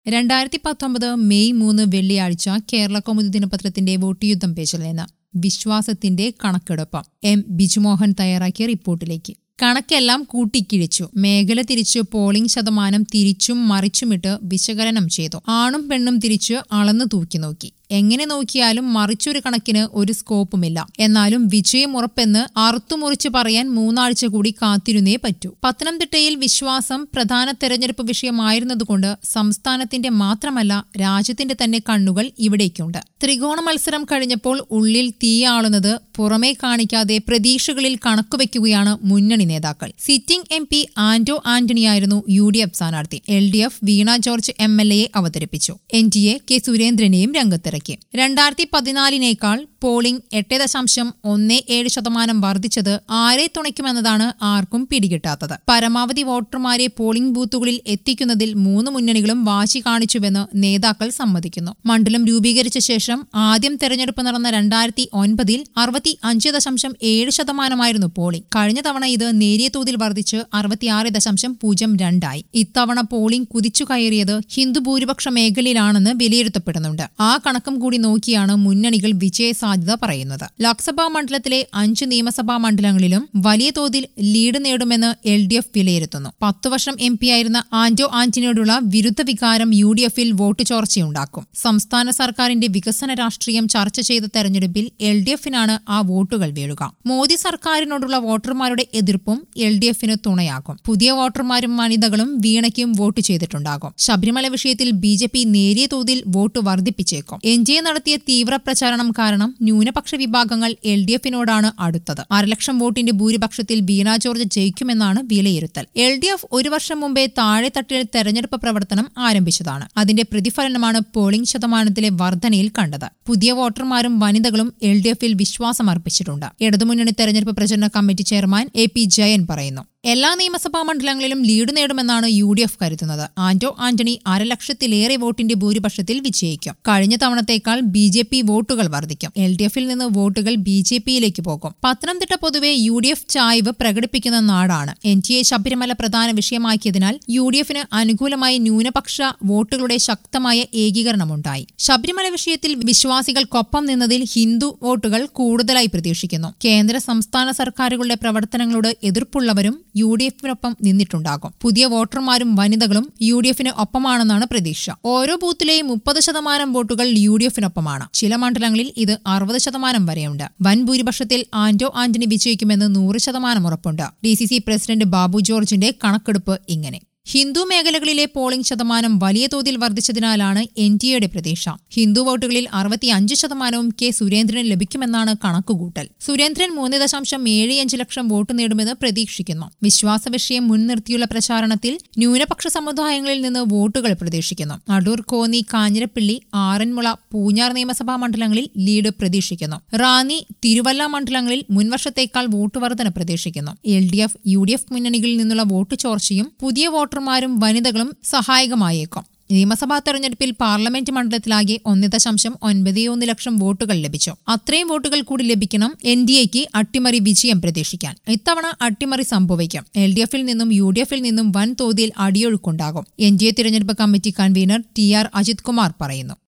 രണ്ടായിരത്തി പത്തൊമ്പത് മെയ് മൂന്ന് വെള്ളിയാഴ്ച കേരള കൗമുദി ദിനപത്രത്തിന്റെ വോട്ട് യുദ്ധം പേജിൽ നിന്ന് വിശ്വാസത്തിന്റെ കണക്കെടുപ്പ് എം ബിജുമോഹൻ തയ്യാറാക്കിയ റിപ്പോർട്ടിലേക്ക് കണക്കെല്ലാം കൂട്ടിക്കിഴിച്ചു മേഖല തിരിച്ച് പോളിംഗ് ശതമാനം തിരിച്ചും മറിച്ചുമിട്ട് വിശകലനം ചെയ്തു ആണും പെണ്ണും തിരിച്ച് അളന്നു തൂക്കി നോക്കി എങ്ങനെ നോക്കിയാലും മറിച്ചൊരു കണക്കിന് ഒരു സ്കോപ്പുമില്ല എന്നാലും വിജയം ഉറപ്പെന്ന് അറുത്തുമുറിച്ച് പറയാൻ മൂന്നാഴ്ച കൂടി കാത്തിരുന്നേ പറ്റൂ പത്തനംതിട്ടയിൽ വിശ്വാസം പ്രധാന തെരഞ്ഞെടുപ്പ് വിഷയമായിരുന്നതുകൊണ്ട് സംസ്ഥാനത്തിന്റെ മാത്രമല്ല രാജ്യത്തിന്റെ തന്നെ കണ്ണുകൾ ഇവിടേക്കുണ്ട് ത്രികോണ മത്സരം കഴിഞ്ഞപ്പോൾ ഉള്ളിൽ തീയാളുന്നത് പുറമേ കാണിക്കാതെ പ്രതീക്ഷകളിൽ കണക്കുവെക്കുകയാണ് മുന്നണി നേതാക്കൾ സിറ്റിംഗ് എം പി ആന്റോ ആന്റണിയായിരുന്നു യു ഡി എഫ് സ്ഥാനാർത്ഥി L D F Veena George M L എയെ അവതരിപ്പിച്ചു എൻ ഡി എ കെ സുരേന്ദ്രനെയും രംഗത്തിറക്കി രണ്ടായിരത്തി പതിനാലിനേക്കാൾ പോളിംഗ് എട്ട് ദശാംശം ഒന്ന് ഏഴ് ശതമാനം വർദ്ധിച്ചത് ആരെ തുണയ്ക്കുമെന്നതാണ് ആർക്കും പിടികിട്ടാത്തത് പരമാവധി വോട്ടർമാരെ പോളിംഗ് ബൂത്തുകളിൽ എത്തിക്കുന്നതിൽ മൂന്ന് മുന്നണികളും വാശി കാണിച്ചുവെന്ന് നേതാക്കൾ സമ്മതിക്കുന്നു മണ്ഡലം രൂപീകരിച്ച ശേഷം ആദ്യം തെരഞ്ഞെടുപ്പ് നടന്ന രണ്ടായിരത്തി ഒൻപതിൽ അറുപത്തി അഞ്ച് ദശാംശം ഏഴ് ശതമാനമായിരുന്നു പോളിംഗ് കഴിഞ്ഞ തവണ ഇത് നേരിയ തോതിൽ വർദ്ധിച്ച് അറുപത്തിയാറ് ദശാംശം പൂജ്യം രണ്ടായി ഇത്തവണ പോളിംഗ് കുതിച്ചു കയറിയത് ഹിന്ദു ഭൂരിപക്ഷ മേഖലയിലാണെന്ന് വിലയിരുത്തപ്പെടുന്നുണ്ട് ആ കണക്കും കൂടി നോക്കിയാണ് മുന്നണികൾ വിജയ സാധ്യത പറയുന്നത് ലോക്സഭാ മണ്ഡലത്തിലെ അഞ്ച് നിയമസഭാ മണ്ഡലങ്ങളിലും വലിയ തോതിൽ ലീഡ് നേടുമെന്ന് എൽ ഡി എഫ് വിലയിരുത്തുന്നു പത്തു വർഷം എം പിയായിരുന്ന ആന്റോ ആന്റണിയോടുള്ള വിരുദ്ധ വികാരം യു ഡി എഫിൽ വോട്ട് ചോർച്ചയുണ്ടാക്കും സംസ്ഥാന സർക്കാരിന്റെ വികസന രാഷ്ട്രീയം ചർച്ച ചെയ്ത തെരഞ്ഞെടുപ്പിൽ എൽ ഡി എഫിനാണ് ആ വോട്ടുകൾ വീഴുക മോദി സർക്കാരിനോടുള്ള വോട്ടർമാരുടെ എതിർപ്പും എൽ ഡി എഫിന് തുണയാക്കും പുതിയ വോട്ടർമാരും വനിതകളും വീണയ്ക്കും വോട്ട് ചെയ്തിട്ടുണ്ടാകും ശബരിമല വിഷയത്തിൽ ബി ജെ പി നേരിയ തോതിൽ വോട്ട് വർദ്ധിപ്പിച്ചേക്കും എൻ ഡി എ നടത്തിയ തീവ്ര പ്രചാരണം കാരണം ന്യൂനപക്ഷ വിഭാഗങ്ങൾ എൽ ഡി എഫിനോടാണ് അടുത്തത് അരലക്ഷം വോട്ടിന്റെ ഭൂരിപക്ഷത്തിൽ ബീന ജോർജ് ജയിക്കുമെന്നാണ് വിലയിരുത്തൽ എൽ ഡി എഫ് ഒരു വർഷം മുമ്പേ താഴെത്തട്ടിൽ തെരഞ്ഞെടുപ്പ് പ്രവർത്തനം ആരംഭിച്ചതാണ് അതിന്റെ പ്രതിഫലനമാണ് പോളിംഗ് ശതമാനത്തിലെ വർധനയിൽ കണ്ടത് പുതിയ വോട്ടർമാരും വനിതകളും എൽ ഡി എഫിൽ വിശ്വാസം അർപ്പിച്ചിട്ടുണ്ട് ഇടതുമുന്നണി തെരഞ്ഞെടുപ്പ് പ്രചരണ committee chairman A P Jayan പറയുന്നു എല്ലാ നിയമസഭാ മണ്ഡലങ്ങളിലും ലീഡ് നേടുമെന്നാണ് യു ഡി എഫ് കരുതുന്നത് ആന്റോ ആന്റണി അരലക്ഷത്തിലേറെ വോട്ടിന്റെ ഭൂരിപക്ഷത്തിൽ വിജയിക്കും കഴിഞ്ഞ തവണത്തേക്കാൾ ബി ജെ പി വോട്ടുകൾ വർദ്ധിക്കും എൽ ഡി എഫിൽ നിന്ന് വോട്ടുകൾ ബി ജെ പിയിലേക്ക് പോകും പത്തനംതിട്ട പൊതുവെ യു ഡി എഫ് ചായ്വ് പ്രകടിപ്പിക്കുന്ന നാടാണ് എൻ ടി എ ശബരിമല പ്രധാന വിഷയമാക്കിയതിനാൽ യു ഡി എഫിന് അനുകൂലമായി ന്യൂനപക്ഷ വോട്ടുകളുടെ ശക്തമായ ഏകീകരണമുണ്ടായി ശബരിമല വിഷയത്തിൽ വിശ്വാസികൾക്കൊപ്പം നിന്നതിൽ ഹിന്ദു വോട്ടുകൾ കൂടുതലായി പ്രതീക്ഷിക്കുന്നു കേന്ദ്ര സംസ്ഥാന സർക്കാരുകളുടെ പ്രവർത്തനങ്ങളോട് എതിർപ്പുള്ളവരും യു ഡി എഫിനൊപ്പം നിന്നിട്ടുണ്ടാകും പുതിയ വോട്ടർമാരും വനിതകളും യു ഡി എഫിന് ഒപ്പമാണെന്നാണ് പ്രതീക്ഷ ഓരോ ബൂത്തിലെയും മുപ്പത് ശതമാനം വോട്ടുകൾ യു ഡി എഫിനൊപ്പമാണ് ചില മണ്ഡലങ്ങളിൽ ഇത് അറുപത് ശതമാനം വരെയുണ്ട് വൻ ഭൂരിപക്ഷത്തിൽ ആന്റോ ആന്റണി വിജയിക്കുമെന്ന് നൂറ് ശതമാനം ഉറപ്പുണ്ട് D C C president Babu ജോർജിന്റെ കണക്കെടുപ്പ് ഇങ്ങനെ ഹിന്ദു മേഖലകളിലെ പോളിംഗ് ശതമാനം വലിയ തോതിൽ വർദ്ധിച്ചതിനാലാണ് എൻ ഡി എയുടെ പ്രതീക്ഷ ഹിന്ദു വോട്ടുകളിൽ അറുപത്തിയഞ്ച് ശതമാനവും കെ സുരേന്ദ്രന് ലഭിക്കുമെന്നാണ് കണക്കുകൂട്ടൽ സുരേന്ദ്രൻ മൂന്ന് ദശാംശം ഏഴ് അഞ്ച് ലക്ഷം വോട്ട് നേടുമെന്ന് പ്രതീക്ഷിക്കുന്നു വിശ്വാസ വിഷയം മുൻനിർത്തിയുള്ള പ്രചാരണത്തിൽ ന്യൂനപക്ഷ സമുദായങ്ങളിൽ നിന്ന് വോട്ടുകൾ പ്രതീക്ഷിക്കുന്നു അടൂർ കോന്നി കാഞ്ഞിരപ്പള്ളി ആറന്മുള പൂഞ്ഞാർ നിയമസഭാ മണ്ഡലങ്ങളിൽ ലീഡ് പ്രതീക്ഷിക്കുന്നു റാന്നി തിരുവല്ല മണ്ഡലങ്ങളിൽ മുൻവർഷത്തേക്കാൾ വോട്ട് വർധന പ്രതീക്ഷിക്കുന്നു L D F U D F മുന്നണികളിൽ നിന്നുള്ള വോട്ട് ചോർച്ചയും പുതിയ വോട്ടർമാരും വനിതകളും സഹായകമായേക്കും നിയമസഭാ തെരഞ്ഞെടുപ്പിൽ പാർലമെന്റ് മണ്ഡലത്തിലാകെ ഒന്ന് ദശാംശം ഒൻപത് ഒന്ന് ലക്ഷം വോട്ടുകൾ ലഭിച്ചു അത്രയും വോട്ടുകൾ കൂടി ലഭിക്കണം എൻ ഡി എക്ക് അട്ടിമറി വിജയം പ്രതീക്ഷിക്കാൻ ഇത്തവണ അട്ടിമറി സംഭവിക്കും എൽ ഡി എഫിൽ നിന്നും യു ഡി എഫിൽ നിന്നും വൻ തോതിൽ അടിയൊഴുക്കുണ്ടാകും എൻ ഡി എ തിരഞ്ഞെടുപ്പ് committee convener T R Ajith Kumar പറയുന്നു